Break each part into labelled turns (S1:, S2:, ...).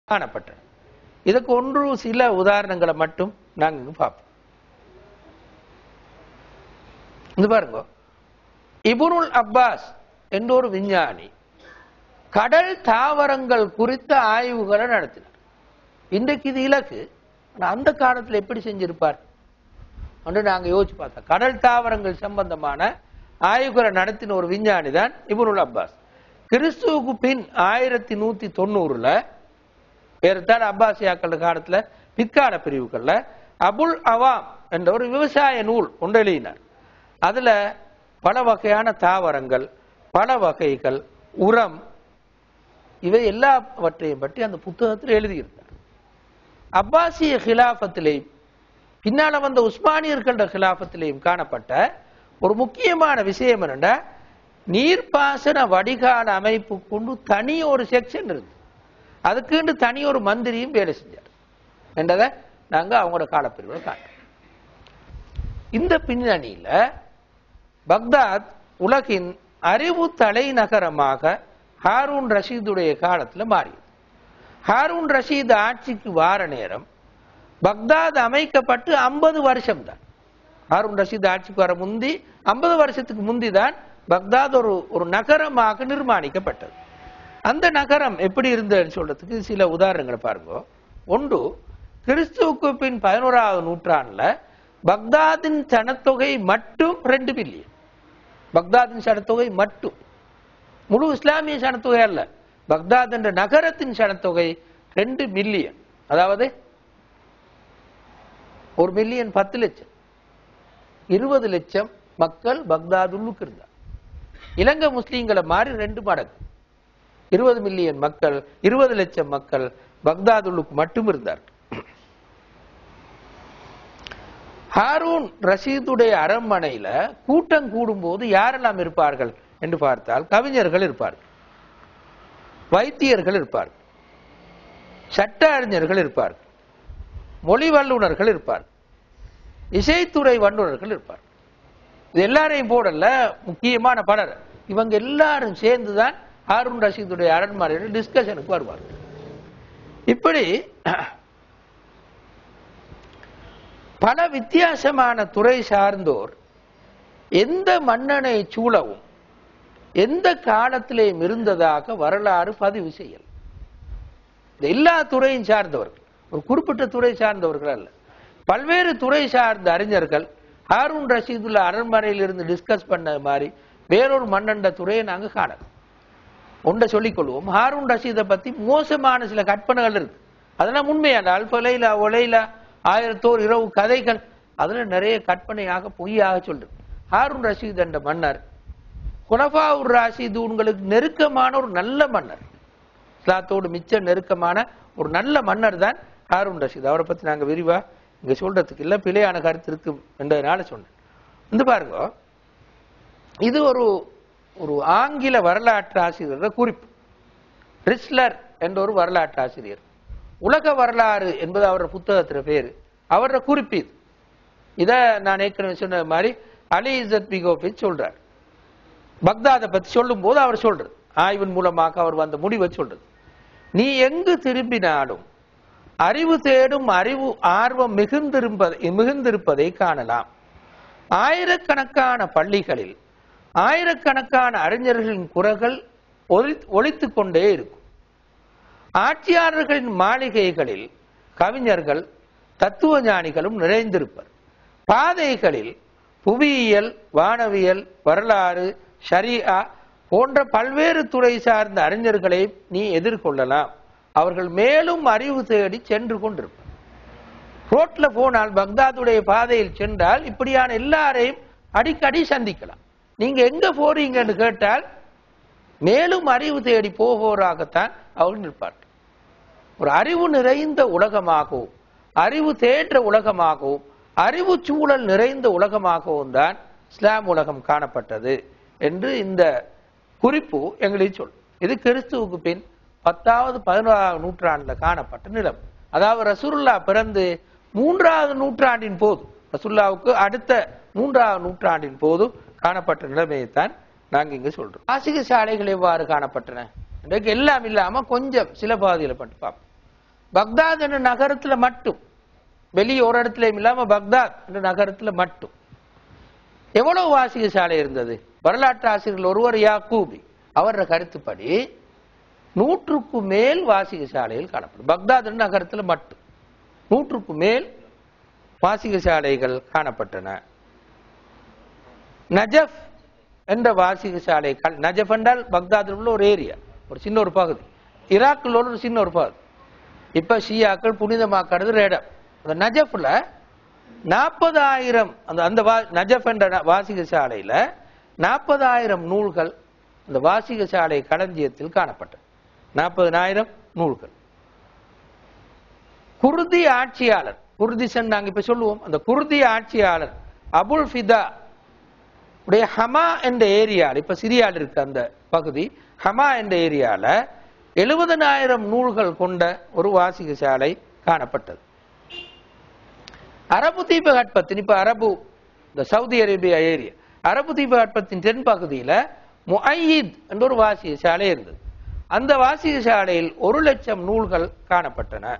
S1: காணப்பட்டன இதுக்கு ஒன்று சில உதாரணங்களை மட்டும் நாங்க இங்க பார்ப்போம் இது பாருங்க இபுனுல் அப்பாஸ் என்ற ஒரு விஞ்ஞானி கடல் தாவரங்கள் குறித்த ஆய்வுகளை நடத்தினார் இன்றைக்கு இது இலக்கு ஆனா அந்த காலத்துல எப்படி செஞ்சிருப்பார் என்று நாங்க யோசிச்சு பார்த்தோம் கடல் தாவரங்கள் சம்பந்தமான ஆய்வுகளை நடத்தின ஒரு விஞ்ஞானி தான் இபுனுல் அப்பாஸ் கிறிஸ்துவுக்கு பின் ஆயிரத்தி நூத்தி தொண்ணூறுல ஏறத்தாழ அப்பாசியாக்கள் காலத்துல பிற்கால பிரிவுகள்ல அபுல் அவாம் என்ற ஒரு விவசாய நூல் ஒன்று எழுதினார் அதுல பல வகையான தாவரங்கள் பல வகைகள் உரம் இவை எல்லாவற்றையும் பற்றி அந்த புத்தகத்தில் எழுதியிருந்தார் அப்பாசிய ஹிலாஃபத்திலேயும் பின்னால வந்த உஸ்மானியர்கள ஹிலாஃபத்திலேயும் காணப்பட்ட ஒரு முக்கியமான விஷயம் என்னன்னா நீர்ப்பாசன வடிகால அமைப்பு கொண்டு தனி ஒரு செக்ஷன் இருந்து அதுக்குன்னு தனி ஒரு மந்திரியும் வேலை செஞ்சார் என்றதை நாங்க அவங்களோட காலப்பிரிவில் காட்டுறோம் இந்த பின்னணியில பக்தாத் உலகின் அறிவு தலைநகரமாக ஹாரூன் ரஷீதுடைய காலத்துல மாறியது ஹாரூன் ரஷீத் ஆட்சிக்கு வார நேரம் பக்தாத் அமைக்கப்பட்டு ஐம்பது வருஷம் தான் ஹாரூன் ரஷீத் ஆட்சிக்கு வர முந்தி ஐம்பது வருஷத்துக்கு முந்தி தான் பக்தாத் ஒரு ஒரு நகரமாக நிர்மாணிக்கப்பட்டது அந்த நகரம் எப்படி இருந்ததுன்னு சொல்றதுக்கு சில உதாரணங்களை பாருங்க ஒன்று கிறிஸ்துவுக்கு பின் பதினோராவது நூற்றாண்டுல பக்தாதின் சனத்தொகை மட்டும் ரெண்டு மில்லியன் பக்தாதின் சனத்தொகை மட்டும் முழு இஸ்லாமிய சனத்தொகை அல்ல பக்தாத் என்ற நகரத்தின் சனத்தொகை ரெண்டு மில்லியன் அதாவது ஒரு மில்லியன் பத்து லட்சம் இருபது லட்சம் மக்கள் பக்தாதுள்ளுக்கு இருந்தார் இலங்கை முஸ்லீம்களை மாறி ரெண்டு மடங்கு இருபது மில்லியன் மக்கள் இருபது லட்சம் மக்கள் பக்தாதுள்ளுக்கு மட்டும் இருந்தார் ஹாரூன் ரஷீதுடைய அரண்மனையில கூட்டம் கூடும்போது யாரெல்லாம் இருப்பார்கள் என்று பார்த்தால் கவிஞர்கள் இருப்பார்கள் வைத்தியர்கள் இருப்பார்கள் சட்ட அறிஞர்கள் இருப்பார்கள் மொழி வல்லுநர்கள் இருப்பார்கள் இசைத்துறை வல்லுநர்கள் இருப்பார்கள் இது எல்லாரையும் போடல முக்கியமான பலர் இவங்க எல்லாரும் சேர்ந்துதான் ஹாரூன் ரஷீதுடைய அரண்மனையில் டிஸ்கஷனுக்கு வருவார்கள் இப்படி பல வித்தியாசமான துறை சார்ந்தோர் எந்த மன்னனை சூழவும் எந்த காலத்திலேயும் இருந்ததாக வரலாறு பதிவு செய்யல் இந்த எல்லா துறையும் சார்ந்தவர்கள் ஒரு குறிப்பிட்ட துறை சார்ந்தவர்கள் அல்ல பல்வேறு துறை சார்ந்த அறிஞர்கள் ஹாரூன் ரஷீதுல்லா அரண்மனையில் இருந்து டிஸ்கஸ் பண்ண மாதிரி வேறொரு மன்னண்ட துறையை நாங்க காணலாம் ஒன்றை சொல்லிக் கொள்வோம் ஹாரூன் ரஷீதை பத்தி மோசமான சில கற்பனைகள் இருக்கு அதெல்லாம் உண்மையான அல்பலைலா ஒலைலா ஆயிரத்தோர் இரவு கதைகள் அதுல நிறைய கற்பனையாக பொய்யாக சொல்றது ஹாரூன் ரஷீத் என்ற மன்னர் குலஃபா உர் ராஷிது உங்களுக்கு நெருக்கமான ஒரு நல்ல மன்னர் இஸ்லாத்தோடு மிச்ச நெருக்கமான ஒரு நல்ல மன்னர் தான் ஹாரூன் ரஷீத் அவரை பத்தி நாங்க விரிவா இங்க சொல்றதுக்கு இல்ல பிழையான கருத்து இருக்கு என்றதுனால சொன்னேன் வந்து பாருங்க இது ஒரு ஒரு ஆங்கில வரலாற்று ஆசிரியர் குறிப்பு ரிஸ்லர் என்ற ஒரு வரலாற்று ஆசிரியர் உலக வரலாறு என்பது அவரோட புத்தகத்துல பேரு அவரோட குறிப்பு இது இத நான் ஏற்கனவே சொன்ன மாதிரி அலி இசத் பிகோபிச் சொல்றார் பக்தாதை பத்தி சொல்லும் போது அவர் சொல்றது ஆய்வின் மூலமாக அவர் வந்த முடிவை சொல்றது நீ எங்கு திரும்பினாலும் அறிவு தேடும் அறிவு ஆர்வம் மிகுந்திருப்பதை மிகுந்திருப்பதை காணலாம் ஆயிரக்கணக்கான பள்ளிகளில் ஆயிரக்கணக்கான அறிஞர்களின் குரல்கள் ஒலி ஒலித்துக் கொண்டே இருக்கும் ஆட்சியாளர்களின் மாளிகைகளில் கவிஞர்கள் தத்துவ ஞானிகளும் நிறைந்திருப்பர் பாதைகளில் புவியியல் வானவியல் வரலாறு ஷரியா போன்ற பல்வேறு துறை சார்ந்த அறிஞர்களை நீ எதிர்கொள்ளலாம் அவர்கள் மேலும் அறிவு தேடி சென்று கொண்டிருப்பர் ரோட்ல போனால் பக்தாதுடைய பாதையில் சென்றால் இப்படியான எல்லாரையும் அடிக்கடி சந்திக்கலாம் நீங்க எங்க போறீங்கன்னு கேட்டால் மேலும் அறிவு தேடி போவோராகத்தான் அவர்கள் நிற்பார்கள் ஒரு அறிவு நிறைந்த உலகமாகவும் அறிவு தேற்ற உலகமாகவும் அறிவு சூழல் நிறைந்த உலகமாகவும் தான் இஸ்லாம் உலகம் காணப்பட்டது என்று இந்த குறிப்பு எங்களுக்கு சொல் இது கிறிஸ்துவுக்கு பின் பத்தாவது பதினோராவது நூற்றாண்டுல காணப்பட்ட நிலம் அதாவது ரசூலுல்லா பிறந்து மூன்றாவது நூற்றாண்டின் போது ரசூல்லாவுக்கு அடுத்த மூன்றாவது நூற்றாண்டின் போது காணப்பட்ட நிலைமையைத்தான் நாங்க இங்க சொல்றோம் வாசிக சாலைகள் எவ்வாறு காணப்பட்டன இன்றைக்கு எல்லாம் இல்லாம கொஞ்சம் சில பாதியில மட்டும் பார்ப்போம் பக்தாத் என்ற நகரத்துல மட்டும் வெளியே ஒரு இடத்துலயும் இல்லாம பக்தாத் என்ற நகரத்துல மட்டும் எவ்வளவு வாசிக சாலை இருந்தது வரலாற்று ஆசிரியர்கள் ஒருவர் யாக்கூபி அவர கருத்துப்படி நூற்றுக்கு மேல் வாசிக சாலைகள் காணப்படும் பக்தாத் என்ற நகரத்துல மட்டும் நூற்றுக்கு மேல் வாசிக சாலைகள் காணப்பட்டன நஜஃப் என்ற வாசிக சாலை கல்- நஜஃப் என்றால் பக்தாதில் உள்ள ஒரு ஏரியா ஒரு சின்ன ஒரு பகுதி ஈராக்கில் உள்ள ஒரு சின்ன ஒரு பகுதி இப்ப ஷியாக்கள் புனிதமாக்குறது ஒரு இடம் அந்த நஜஃப்ல நாற்பதாயிரம் அந்த அந்த வா- நஜஃப் என்ற ந- வாசிக சாலையில நாற்பதாயிரம் நூல்கள் அந்த வாசிக சாலை களஞ்சியத்தில் காணப்பட்டது நாற்பதனாயிரம் நூல்கள் குர்தி ஆட்சியாளர் குர்திசன் நாங்க இப்ப சொல்லுவோம் அந்த குர்தி ஆட்சியாளர் அபுல் ஃபிதா உடைய ஹமா என்ற ஏரியால இப்ப சிரியால இருக்கு அந்த பகுதி ஹமா என்ற ஏரியால எழுபதனாயிரம் நூல்கள் கொண்ட ஒரு வாசிக சாலை காணப்பட்டது அரபு தீபகற்பத்தின் இப்ப அரபு இந்த சவுதி அரேபியா ஏரியா அரபு தீபகற்பத்தின் தென் பகுதியில முஐயித் என்ற ஒரு வாசிக சாலை இருந்தது அந்த வாசிக சாலையில் ஒரு லட்சம் நூல்கள் காணப்பட்டன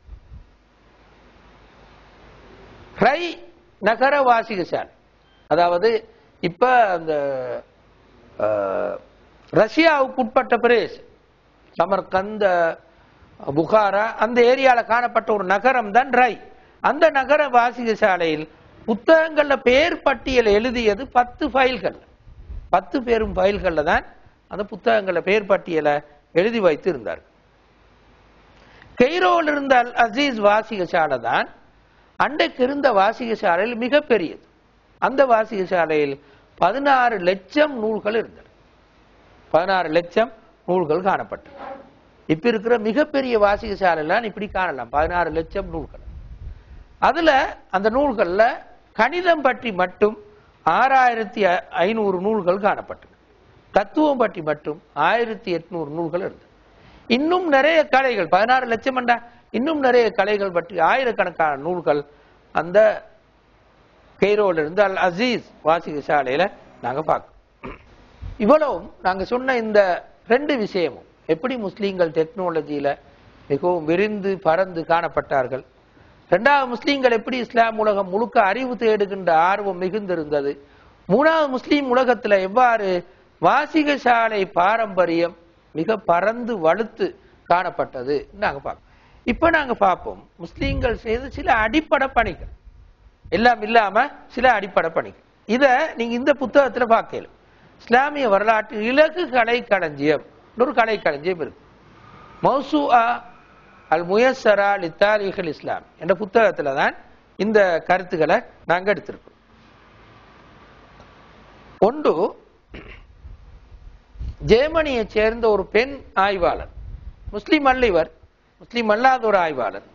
S1: ஹை நகர வாசிக சாலை அதாவது இப்ப அந்த அஹ், ரஷ்யாவுக்கு உட்பட்ட பிரதேசம் சமர்கந்த புகாரா அந்த ஏரியால காணப்பட்ட ஒரு நகரம் தான் ரை அந்த நகர வாசிக சாலையில் புத்தகங்கள்ல பேர் பட்டியல் எழுதியது பத்து ஃபைல்கள் பத்து பேரும் ஃபைல்கள்ல தான் அந்த புத்தகங்கள பேர் பட்டியலை எழுதி வைத்து இருந்தார் கெய்ரோவில் இருந்த அல் அசீஸ் வாசிக சாலை தான் அன்றைக்கு இருந்த வாசிக சாலையில் மிகப்பெரியது அந்த வாசிக சாலையில் பதினாறு லட்சம் நூல்கள் இருந்தது பதினாறு லட்சம் நூல்கள் காணப்பட்டது இப்ப இருக்கிற மிகப்பெரிய வாசிக சாலைலாம் இப்படி காணலாம் பதினாறு லட்சம் நூல்கள் அதுல அந்த நூல்கள்ல கணிதம் பற்றி மட்டும் ஆறாயிரத்தி ஐநூறு நூல்கள் காணப்பட்டன தத்துவம் பற்றி மட்டும் ஆயிரத்தி எட்நூறு நூல்கள் இருந்தது இன்னும் நிறைய கலைகள் பதினாறு லட்சம் என்றா இன்னும் நிறைய கலைகள் பற்றி ஆயிரக்கணக்கான நூல்கள் அந்த கெய்ரோல இருந்து அல் அசீஸ் வாசிக சாலையில நாங்க பார்க்கோம் இவ்வளவும் நாங்க சொன்ன இந்த ரெண்டு விஷயமும் எப்படி முஸ்லீம்கள் டெக்னாலஜியில மிகவும் விரிந்து பறந்து காணப்பட்டார்கள் இரண்டாவது முஸ்லீம்கள் எப்படி இஸ்லாம் உலகம் முழுக்க அறிவு தேடுகின்ற ஆர்வம் மிகுந்திருந்தது மூணாவது முஸ்லீம் உலகத்துல எவ்வாறு வாசிக சாலை பாரம்பரியம் மிக பறந்து வலுத்து காணப்பட்டது நாங்க பார்ப்போம் இப்ப நாங்க பார்ப்போம் முஸ்லீம்கள் செய்த சில அடிப்படை பணிகள் எல்லாம் இல்லாம சில அடிப்படை பணிகள் இத நீங்க இந்த புத்தகத்துல பார்க்கல இஸ்லாமிய வரலாற்று இலகு கலை களஞ்சியம் ஒரு கலை களஞ்சியம் இருக்கு மௌசூஆ அல் முயஸ்ஸரா லித்தாரிகள் இஸ்லாம் என்ற புத்தகத்துல தான் இந்த கருத்துக்களை நாங்க எடுத்திருக்கோம் ஒன்று ஜெர்மனியை சேர்ந்த ஒரு பெண் ஆய்வாளர் முஸ்லிம் அல்ல இவர் முஸ்லிம் அல்லாத ஒரு ஆய்வாளர்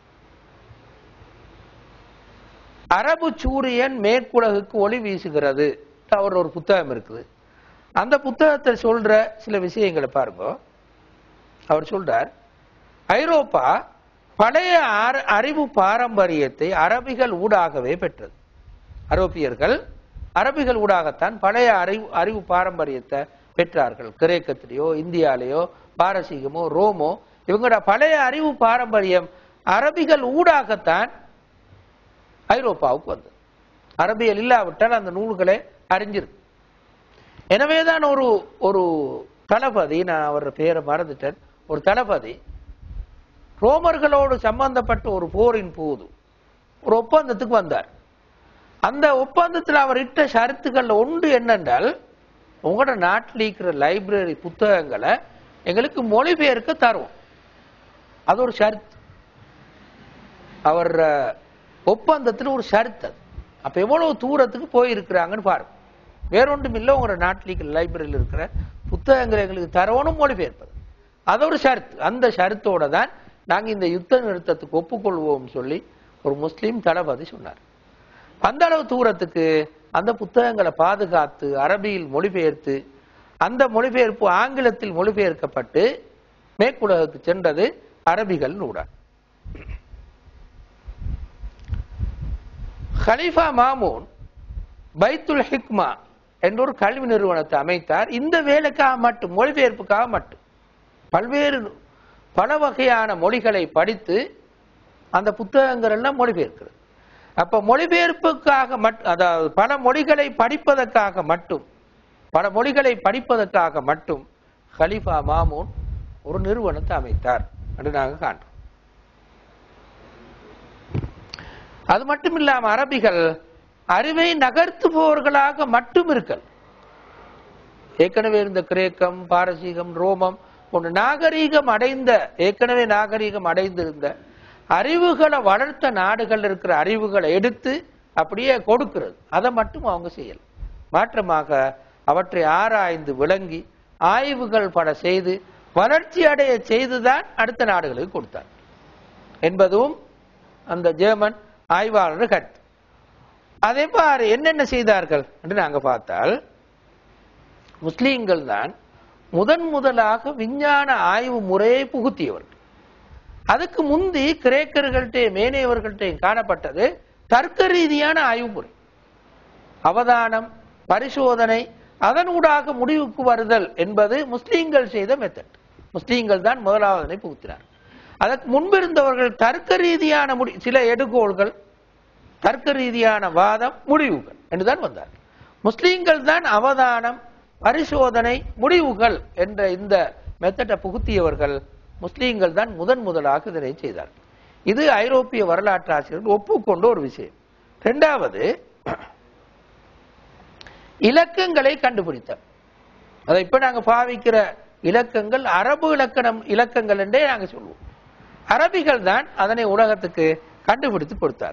S1: அரபு சூரியன் மேற்குலகுக்கு ஒளி வீசுகிறது அவர் ஒரு புத்தகம் இருக்குது அந்த புத்தகத்தில் சொல்ற சில விஷயங்களை பாருங்க அவர் சொல்றார் ஐரோப்பா பழைய அர- அறிவு பாரம்பரியத்தை அரபிகள் ஊடாகவே பெற்றது ஐரோப்பியர்கள் அரபிகள் ஊடாகத்தான் பழைய அறிவு அறிவு பாரம்பரியத்தை பெற்றார்கள் கிரேக்கத்திலேயோ இந்தியாலேயோ பாரசீகமோ ரோமோ இவங்களோட பழைய அறிவு பாரம்பரியம் அரபிகள் ஊடாகத்தான் ஐரோப்பாவுக்கு வந்தது அரபியல் இல்லாவிட்டால் அந்த நூல்களை அறிஞ்சிருக்கு எனவேதான் ஒரு ஒரு தளபதி நான் அவர் பெயரை மறந்துட்டேன் ஒரு தளபதி ரோமர்களோடு சம்பந்தப்பட்ட ஒரு போரின் போது ஒரு ஒப்பந்தத்துக்கு வந்தார் அந்த ஒப்பந்தத்தில் அவர் இட்ட ஷரத்துக்கள்ல ஒன்று என்னென்றால் உங்களோட நாட்டில் இருக்கிற லைப்ரரி புத்தகங்களை எங்களுக்கு மொழிபெயர்க்க தருவோம் அது ஒரு ஷரத் அவர் அஹ், ஒப்பந்தத்தில் ஒரு ஷரத் அது அப்ப எவ்வளவு தூரத்துக்கு போயிருக்கிறாங்கன்னு பாருங்க வேறொன்றும் இல்லை உங்களோட நாட்டில் இருக்கிற லைப்ரரியில் இருக்கிற புத்தகங்களை எங்களுக்கு தரவணும் மொழிபெயர்ப்பது அது ஒரு ஷரத் அந்த ஷரத்தோட தான் நாங்க இந்த யுத்த நிறுத்தத்துக்கு ஒப்புக்கொள்வோம் சொல்லி ஒரு முஸ்லீம் தளபதி சொன்னார் அந்த அளவு தூரத்துக்கு அந்த புத்தகங்களை பாதுகாத்து அரபியில் மொழிபெயர்த்து அந்த மொழிபெயர்ப்பு ஆங்கிலத்தில் மொழிபெயர்க்கப்பட்டு மேற்குலகுக்கு சென்றது அரபிகள் நூடான் ஹலீஃபா மாமூன் பைத்துல் ஹிக்மா என்ற ஒரு கல்வி நிறுவனத்தை அமைத்தார் இந்த வேலைக்காக மட்டும் மொழிபெயர்ப்புக்காக மட்டும் பல்வேறு பல வகையான மொழிகளை படித்து அந்த புத்தகங்கள் எல்லாம் மொழிபெயர்க்கிறது அப்ப மொழிபெயர்ப்புக்காக மட் அதாவது பல மொழிகளை படிப்பதற்காக மட்டும் பல மொழிகளை படிப்பதற்காக மட்டும் ஹலிஃபா மாமூன் ஒரு நிறுவனத்தை அமைத்தார் என்று நாங்கள் காண்றோம் அது மட்டும் இல்லாம அரபிகள் அறிவை நகர்த்துபவர்களாக மட்டும் இருக்கல் ஏற்கனவே இருந்த கிரேக்கம் பாரசீகம் ரோமம் போன்ற நாகரீகம் அடைந்த ஏற்கனவே நாகரீகம் அடைந்திருந்த அறிவுகளை வளர்த்த நாடுகள் இருக்கிற அறிவுகளை எடுத்து அப்படியே கொடுக்கிறது அதை மட்டும் அவங்க செய்யல மாற்றமாக அவற்றை ஆராய்ந்து விளங்கி ஆய்வுகள் பல செய்து வளர்ச்சி அடைய செய்துதான் அடுத்த நாடுகளுக்கு கொடுத்தார் என்பதும் அந்த ஜெர்மன் ஆய்வாளர் கருத்து அதே மாதிரி என்னென்ன செய்தார்கள் என்று நாங்க பார்த்தால் முஸ்லீம்கள் தான் முதன் முதலாக விஞ்ஞான ஆய்வு முறையை புகுத்தியவர்கள் அதுக்கு முந்தி கிரேக்கர்கள்ட்டையும் மேனையவர்கள்ட்டையும் காணப்பட்டது தர்க்க ரீதியான ஆய்வு முறை அவதானம் பரிசோதனை அதனூடாக முடிவுக்கு வருதல் என்பது முஸ்லீம்கள் செய்த மெத்தட் முஸ்லீம்கள் தான் முதலாவதனை புகுத்தினார் அதற்கு முன்பிருந்தவர்கள் தர்க்க ரீதியான முடி சில எடுகோள்கள் தர்க்க ரீதியான வாதம் முடிவுகள் என்றுதான் வந்தார் முஸ்லீம்கள் தான் அவதானம் பரிசோதனை முடிவுகள் என்ற இந்த மெத்தடை புகுத்தியவர்கள் முஸ்லீம்கள் தான் முதன் முதலாக இதனை செய்தார் இது ஐரோப்பிய வரலாற்று ஆசிரியர்கள் ஒப்புக்கொண்ட ஒரு விஷயம் இரண்டாவது இலக்கங்களை கண்டுபிடித்தார் அதை இப்ப நாங்க பாவிக்கிற இலக்கங்கள் அரபு இலக்கணம் இலக்கங்கள் என்றே நாங்க சொல்லுவோம் அரபிகள் தான் அதனை உலகத்துக்கு கண்டுபிடித்து கொடுத்தார்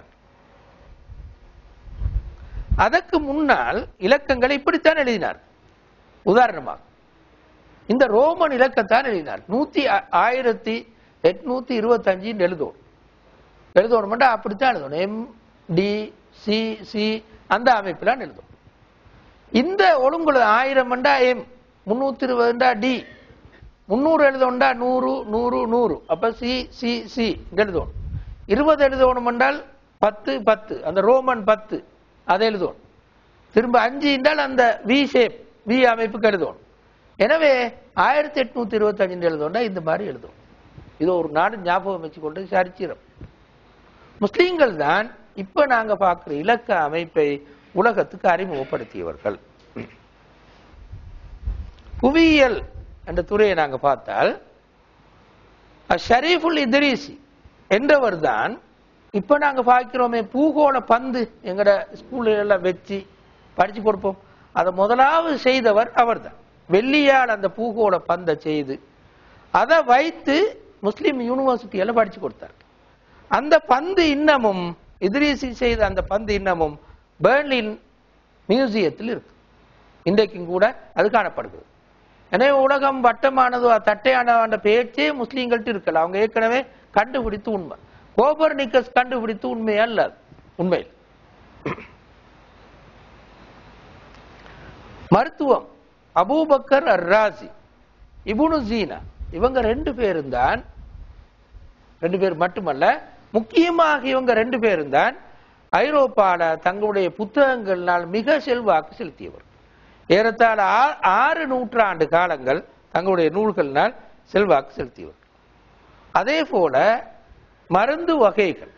S1: அதற்கு முன்னால் இலக்கங்களை இப்படித்தான் எழுதினார் உதாரணமாக இந்த ரோமன் இலக்கத்தான் எழுதினார் நூத்தி ஆ- ஆயிரத்தி எட்நூத்தி இருபத்தஞ்சு எழுதணும் எழுதணும் அப்படித்தான் எழுதணும் எம் டி சி சி அந்த அமைப்பிலான் எழுதணும் இந்த ஒழுங்குல ஆயிரம் மண்டா எம் முன்னூத்தி இருபதுண்டா டி முன்னூறு எழுதணும்டா நூறு நூறு நூறு அப்ப சி சி சி எழுதணும் இருபது எழுதணும் என்றால் பத்து பத்து அந்த ரோமன் பத்து அதை எழுதணும் திரும்ப அஞ்சு என்றால் அந்த வி ஷேப் வி அமைப்புக்கு எழுதணும் எனவே ஆயிரத்தி எட்நூத்தி இருபத்தி அஞ்சு எழுதணும்னா இந்த மாதிரி எழுதும் இது ஒரு நாடு ஞாபகம் வச்சுக்கொண்டு சரித்திரம் முஸ்லீம்கள் தான் இப்ப நாங்க பார்க்கிற இலக்க அமைப்பை உலகத்துக்கு அறிமுகப்படுத்தியவர்கள் புவியியல் என்ற துறையை நாங்க பார்த்தால் ஷரீஃபுல் இத்ரீசி என்றவர் தான் இப்ப நாங்க பார்க்கிறோமே பூகோள பந்து எங்கட ஸ்கூல்ல எல்லாம் வச்சு படிச்சு கொடுப்போம் அதை முதலாவது செய்தவர் அவர்தான் வெள்ளியால் அந்த பூகோள பந்தை செய்து அதை வைத்து முஸ்லிம் யூனிவர்சிட்டியில படிச்சு கொடுத்தார் அந்த பந்து இன்னமும் இத்ரீசி செய்த அந்த பந்து இன்னமும் பெர்லின் மியூசியத்தில் இருக்கு இன்றைக்கும் கூட அது காணப்படுகிறது எனவே உலகம் வட்டமானதோ தட்டையான பேச்சே முஸ்லீம்கள்ட்ட இருக்கல அவங்க ஏற்கனவே கண்டுபிடித்து உண்மை கோபர்னிக்கஸ் கண்டுபிடித்து உண்மை அல்ல அது. உண்மையில் மருத்துவம் அபூபக்கர் அர்ராசி இபுனு ஜீனா இவங்க ரெண்டு பேரும் தான் ரெண்டு பேர் மட்டுமல்ல முக்கியமாக இவங்க ரெண்டு பேரும் தான் ஐரோப்பால தங்களுடைய புத்தகங்களால் மிக செல்வாக்கு செலுத்தியவர் ஏறத்தாழ ஆ- ஆறு நூற்றாண்டு காலங்கள் தங்களுடைய நூல்களினால் செல்வாக்கு செலுத்தியவர் அதே போல மருந்து வகைகள்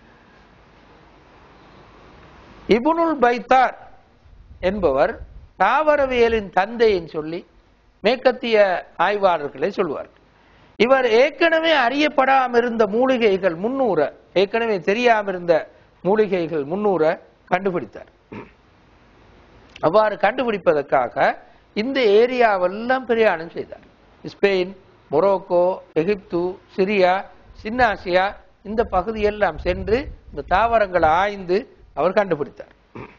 S1: இபுனுல் பைத்தார் என்பவர் தாவரவியலின் தந்தைன்னு சொல்லி மேற்கத்திய ஆய்வாளர்களை சொல்வார் இவர் ஏற்கனவே அறியப்படாம இருந்த மூலிகைகள் முன்னூற ஏற்கனவே தெரியாம இருந்த மூலிகைகள் முன்னூற கண்டுபிடித்தார் அவ்வாறு கண்டுபிடிப்பதற்காக இந்த ஏரியாவெல்லாம் பிரயாணம் செய்தார் ஸ்பெயின் மொரோக்கோ எகிப்து சிரியா சின்னாசியா இந்த பகுதியெல்லாம் சென்று இந்த தாவரங்களை ஆய்ந்து அவர் கண்டுபிடித்தார்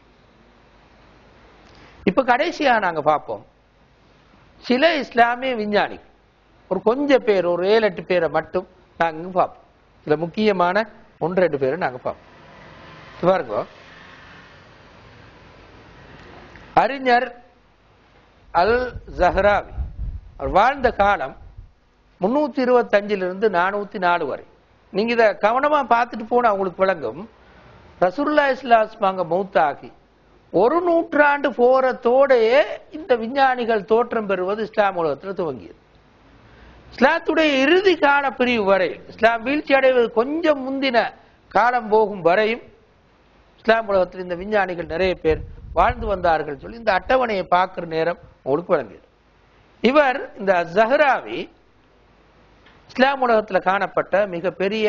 S1: இப்ப கடைசியா நாங்க பார்ப்போம் சில இஸ்லாமிய விஞ்ஞானிகள் ஒரு கொஞ்சம் பேர் ஒரு ஏழு எட்டு பேரை மட்டும் நாங்க பார்ப்போம் சில முக்கியமான ஒன்று ரெண்டு பேரை நாங்க பார்ப்போம் இது பாருங்க அறிஞர் அல் ஜஹ்ராவி அவர் வாழ்ந்த காலம் முன்னூத்தி இருபத்தஞ்சிலிருந்து நானூத்தி நாலு வரை நீங்க இத கவனமா பார்த்துட்டு போனா உங்களுக்கு விளங்கும் ரசூல்லா இஸ்லாஸ்மாங்க மௌத்தாகி ஒரு நூற்றாண்டு போறதோடையே இந்த விஞ்ஞானிகள் தோற்றம் பெறுவது இஸ்லாம் உலகத்தில் துவங்கியது இஸ்லாத்துடைய இறுதி கால பிரிவு வரை இஸ்லாம் வீழ்ச்சி அடைவது கொஞ்சம் முந்தின காலம் போகும் வரையும் இஸ்லாம் உலகத்தில் இந்த விஞ்ஞானிகள் நிறைய பேர் வாழ்ந்து வந்தார்கள் சொல்லி இந்த அட்டவணையை பார்க்கிற நேரம் உங்களுக்கு வழங்கியது இவர் இந்த ஜஹ்ராவி இஸ்லாம் உலகத்தில் காணப்பட்ட மிகப்பெரிய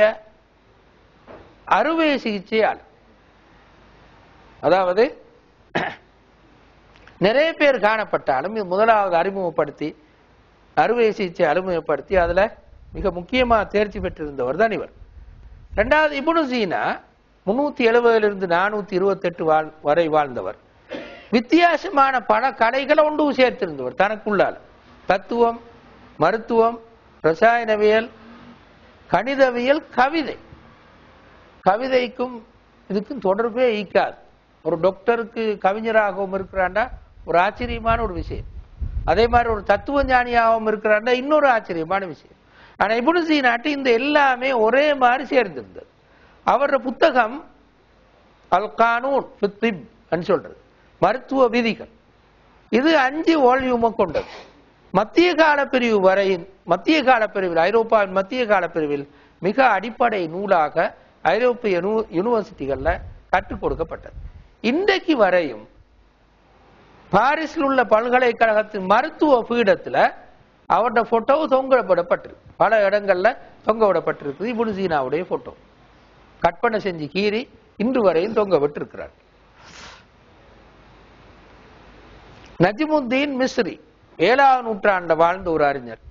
S1: அறுவை சிகிச்சையாளர் அதாவது நிறைய பேர் காணப்பட்டாலும் இது முதலாவது அறிமுகப்படுத்தி அறுவை சிகிச்சை அறிமுகப்படுத்தி அதுல மிக முக்கியமா தேர்ச்சி பெற்றிருந்தவர் தான் இவர் ரெண்டாவது இப்னு சீனா முன்னூத்தி எழுபதிலிருந்து நானூத்தி இருபத்தெட்டு வாழ் வரை வாழ்ந்தவர் வித்தியாசமான பல கலைகளை ஒன்று சேர்த்திருந்தவர் தனக்குள்ளால் தத்துவம் மருத்துவம் ரசாயனவியல் கணிதவியல் கவிதை கவிதைக்கும் இதுக்கும் தொடர்பே ஈக்காது ஒரு டாக்டருக்கு கவிஞராகவும் இருக்கிறாண்டா ஒரு ஆச்சரியமான ஒரு விஷயம் அதே மாதிரி ஒரு தத்துவ ஞானியாகவும் இருக்கிறாண்டா இன்னொரு ஆச்சரியமான விஷயம் ஆனா இப்னு சீனாட்டு இந்த எல்லாமே ஒரே மாதிரி சேர்ந்திருந்தது அவரோட புத்தகம் அல் கானூன் ஃபித் திப் ன்னு சொல்றது மருத்துவ விதிகள் இது அஞ்சு வால்யூமை கொண்டது மத்திய கால பிரிவு வரையின் மத்திய கால பிரிவில் ஐரோப்பாவின் மத்திய கால பிரிவில் மிக அடிப்படை நூலாக ஐரோப்பிய யூனி- யூனிவர்சிட்டிகள்ல கற்றுக் கொடுக்கப்பட்டது இன்றைக்கு வரையும் பாரிஸில் உள்ள பல்கலைக்கழகத்தின் மருத்துவ பீடத்துல அவரோட போட்டோ தொங்கவிடப்பட்டிருக்கு பல இடங்கள்ல தொங்க விடப்பட்டிருக்கு இபுன் சீனாவுடைய போட்டோ கற்பனை செஞ்சு கீறி இன்று வரையும் தொங்க விட்டிருக்கிறார் நஜிமுத்தீன் மிஸ்ரி ஏழாவது நூற்றாண்டு வாழ்ந்த ஒரு அறிஞர்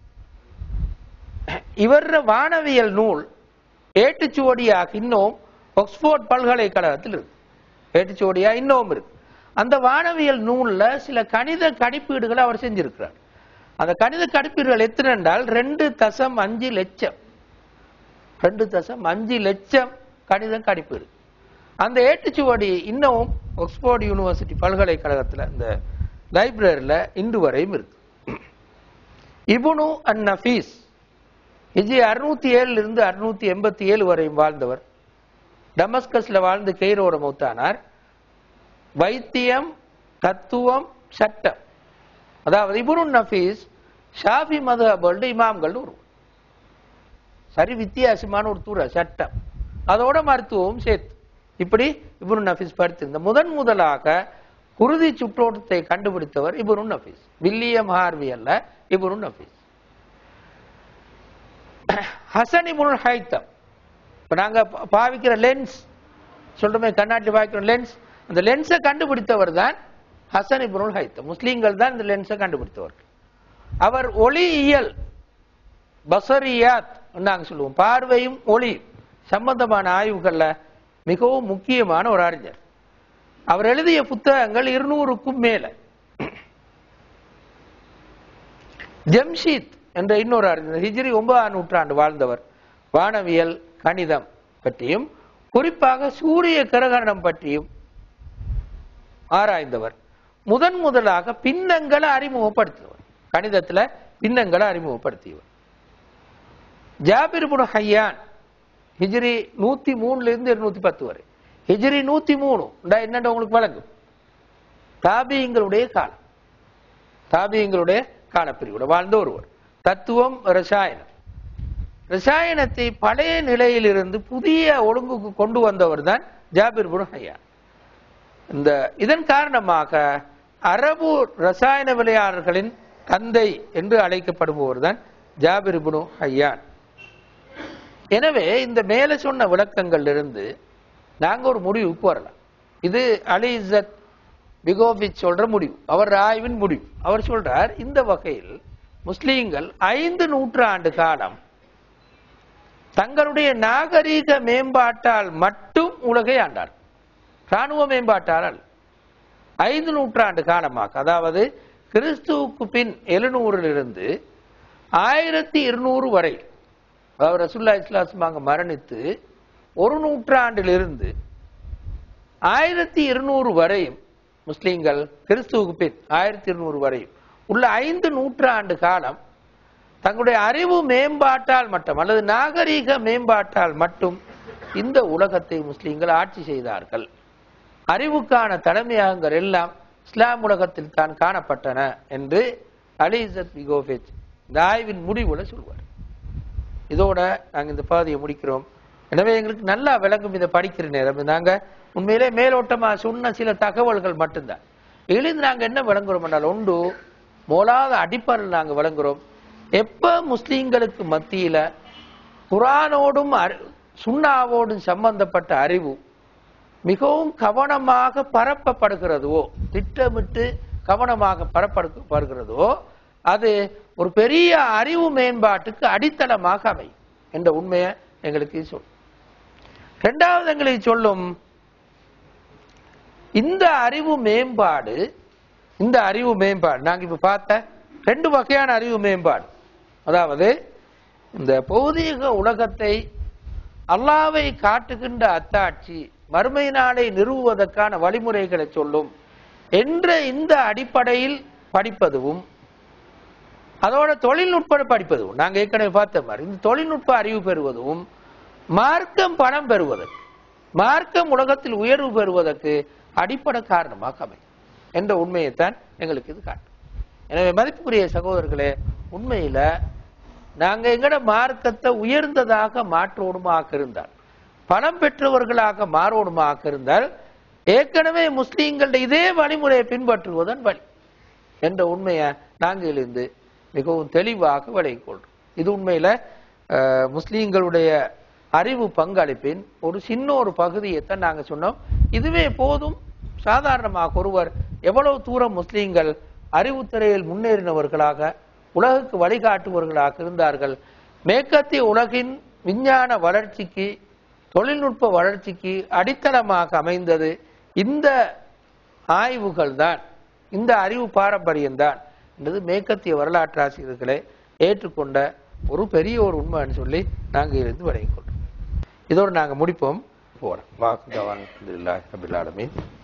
S1: இவர வானவியல் நூல் ஏட்டுச்சுவடியாக இன்னும் ஆக்ஸ்போர்ட் பல்கலைக்கழகத்தில் இருக்கு ஏட்டுச்சுவடியா இன்னும் இருக்கு அந்த வானவியல் நூல்ல சில கணித கணிப்பீடுகளை அவர் செஞ்சிருக்கிறார் அந்த கணித கணிப்பீடுகள் எத்தனை என்றால் ரெண்டு தசம் அஞ்சு லட்சம் ரெண்டு தசம் அஞ்சு லட்சம் கணித கணிப்பீடு அந்த ஏட்டுச்சுவடி இன்னும் ஆக்ஸ்போர்ட் யூனிவர்சிட்டி பல்கலைக்கழகத்துல இந்த லைப்ரரியில இன்று வரையும் இருக்கு இபுனு அன் நஃபீஸ் ஹிஜ்ரி அறுநூத்தி ஏழுல இருந்து அறுநூத்தி எண்பத்தி ஏழு வரையும் வாழ்ந்தவர் டமஸ்கஸ்ல வாழ்ந்து கெய்ரோட மூத்தானார் வைத்தியம் தத்துவம் சட்டம் அதாவது இபுனு நஃபீஸ் ஷாஃபி மதுஹபோல்டு இமாம்கள் ஒரு சரி வித்தியாசமான ஒரு துறை சட்டம் அதோட மருத்துவமும் சேர்த்து இப்படி இப்னு நஃபீஸ் படித்திருந்த முதன் முதலாக குருதி சுற்றோட்டத்தை கண்டுபிடித்தவர் இப்னு நஃபீஸ் வில்லியம் ஹார்வி அல்ல இப்னு நஃபீஸ் ஹசன் இப்னு ஹைத்தம் இப்ப நாங்க பா- பாவிக்கிற லென்ஸ் சொல்றோமே கண்ணாடி பாவிக்கிற லென்ஸ் அந்த லென்ஸை கண்டுபிடித்தவர் தான் ஹசன் இப்னு ஹைத்தம் முஸ்லீம்கள் தான் இந்த லென்ஸை கண்டுபிடித்தவர் அவர் ஒளியியல் பசரியாத் நாங்க சொல்லுவோம் பார்வையும் ஒளியும் சம்பந்தமான ஆய்வுகள்ல மிகவும் முக்கியமான ஒரு அறிஞர் அவர் எழுதிய புத்தகங்கள் இருநூறுக்கும் மேல ஜம்ஷீத் என்ற இன்னொரு அறிஞர் ஹிஜ்ரி ஒன்பதாம் நூற்றாண்டு வாழ்ந்தவர் வானவியல் கணிதம் பற்றியும் குறிப்பாக சூரிய கிரகணம் பற்றியும் ஆராய்ந்தவர் முதன் முதலாக பின்னங்களை அறிமுகப்படுத்தியவர் கணிதத்துல பின்னங்களை அறிமுகப்படுத்தியவர் ஜாபிர் இப்னு ஹையான் ஹிஜ்ரி நூத்தி மூணுல இருந்து இருநூத்தி பத்து வரை ஹிஜ்ரி நூத்தி மூணு என்னென்ன உங்களுக்கு வழங்கும் தாபியங்களுடைய காலம் தாபியங்களுடைய காலப்பிரிவோட வாழ்ந்த ஒருவர் தத்துவம் ரசாயனம் ரசாயனத்தை பழைய நிலையிலிருந்து புதிய ஒழுங்குக்கு கொண்டு வந்தவர் தான் ஜாபிர் இப்னு ஹையான் இந்த இதன் காரணமாக அரபு ரசாயன விளையாளர்களின் தந்தை என்று அழைக்கப்படுபவர் தான் ஜாபிர் இப்னு ஹையான் எனவே இந்த மேல சொன்ன விளக்கங்கள்ல இருந்து நாங்க ஒரு முடிவுக்கு வரலாம் இது அலி இஸ்ஸத் பிகோபிச் சொல்ற முடிவு அவர் ஆய்வின் முடிவு அவர் சொல்றார் இந்த வகையில் முஸ்லீம்கள் ஐந்து நூற்றாண்டு காலம் தங்களுடைய நாகரீக மேம்பாட்டால் மட்டும் உலகை ஆண்டார் ராணுவ மேம்பாட்டால் அல்ல. ஐந்து நூற்றாண்டு காலமாக அதாவது கிறிஸ்துவுக்கு பின் எழுநூறிலிருந்து ஆயிரத்தி இருநூறு வரை அதாவது ரசுல்லா இஸ்லாஸ்மாங்க மரணித்து ஒரு நூற்றாண்டிலிருந்து ஆயிரத்தி இருநூறு வரையும் முஸ்லீம்கள் கிறிஸ்துவுக்கு பின் ஆயிரத்தி இருநூறு வரையும் உள்ள ஐந்து நூற்றாண்டு காலம் தங்களுடைய அறிவு மேம்பாட்டால் மட்டும் அல்லது நாகரீக மேம்பாட்டால் மட்டும் இந்த உலகத்தை முஸ்லீம்கள் ஆட்சி செய்தார்கள் அறிவுக்கான தலைமையகங்கள் எல்லாம் இஸ்லாம் உலகத்தில் தான் காணப்பட்டன என்று அலி இசத் பிகோஃபிச் இந்த ஆய்வின் முடிவுல சொல்வார் இதோட நாங்க இந்த பாதையை முடிக்கிறோம் எனவே எங்களுக்கு நல்லா விளங்கும் இதை படிக்கிற நேரம் நாங்க உண்மையிலே மேலோட்டமா சொன்ன சில தகவல்கள் மட்டும்தான் இதிலிருந்து நாங்க என்ன விளங்குறோம் என்றால் ஒன்று மோலாத அடிப்படையில் நாங்க விளங்குறோம் எப்ப முஸ்லீம்களுக்கு மத்தியில குரானோடும் அறி- சுண்ணாவோடும் சம்பந்தப்பட்ட அறிவு மிகவும் கவனமாக பரப்பப்படுகிறதோ திட்டமிட்டு கவனமாக பரப்பப்படுகிறதோ அது ஒரு பெரிய அறிவு மேம்பாட்டுக்கு அடித்தளமாக அமையும் என்ற உண்மையை எங்களுக்கு சொல்லும் இரண்டாவது எங்களுக்கு சொல்லும் இந்த அறிவு மேம்பாடு இந்த அறிவு மேம்பாடு நாங்க இப்ப பார்த்த ரெண்டு வகையான அறிவு மேம்பாடு அதாவது இந்த பௌதீக உலகத்தை அல்லாவை காட்டுகின்ற அத்தாட்சி மறுமை நாளை நிறுவுவதற்கான வழிமுறைகளை சொல்லும் என்ற இந்த அடிப்படையில் படிப்பதும் அதோட தொழில்நுட்ப படிப்பதும் நாங்க ஏற்கனவே பார்த்த மாதிரி இந்த தொழில்நுட்ப அறிவு பெறுவதும் மார்க்கம் பணம் பெறுவதற்கு மார்க்கம் உலகத்தில் உயர்வு பெறுவதற்கு அடிப்படை காரணமாக அமையும் என்ற உண்மையைத்தான் எங்களுக்கு இது காட்டும் எனவே மதிப்புக்குரிய சகோதரர்களே உண்மையில நாங்க எங்கட மார்க்கத்தை உயர்ந்ததாக மாற்றோடுமாக இருந்தால் பணம் பெற்றவர்களாக மாறோடுமாக இருந்தால் ஏற்கனவே முஸ்லீம்களுடைய இதே வழிமுறையை பின்பற்றுவதன் வழி என்ற உண்மையை நாங்கள் இருந்து மிகவும் தெளிவாக விளங்கிக் கொள்றோம் இது உண்மையில அஹ், முஸ்லீம்களுடைய அறிவு பங்களிப்பின் ஒரு சின்ன ஒரு பகுதியைத்தான் நாங்க சொன்னோம் இதுவே போதும் சாதாரணமாக ஒருவர் எவ்வளவு தூரம் முஸ்லீம்கள் அறிவுத்துறையில் முன்னேறினவர்களாக உலகுக்கு வழிகாட்டுபவர்களாக இருந்தார்கள் மேற்கத்திய உலகின் விஞ்ஞான வளர்ச்சிக்கு தொழில்நுட்ப வளர்ச்சிக்கு அடித்தளமாக அமைந்தது இந்த ஆய்வுகள் தான் இந்த அறிவு பாரம்பரியம் தான் என்பது மேற்கத்திய வரலாற்று ஆசிரியர்களை ஏற்றுக்கொண்ட ஒரு பெரிய ஒரு உண்மைன்னு சொல்லி நாங்கள் இருந்து விளங்கிக் கொள்றோம் இதோடு நாங்கள் முடிப்போம் போறோம் வாக்கு அபிலாலமீன்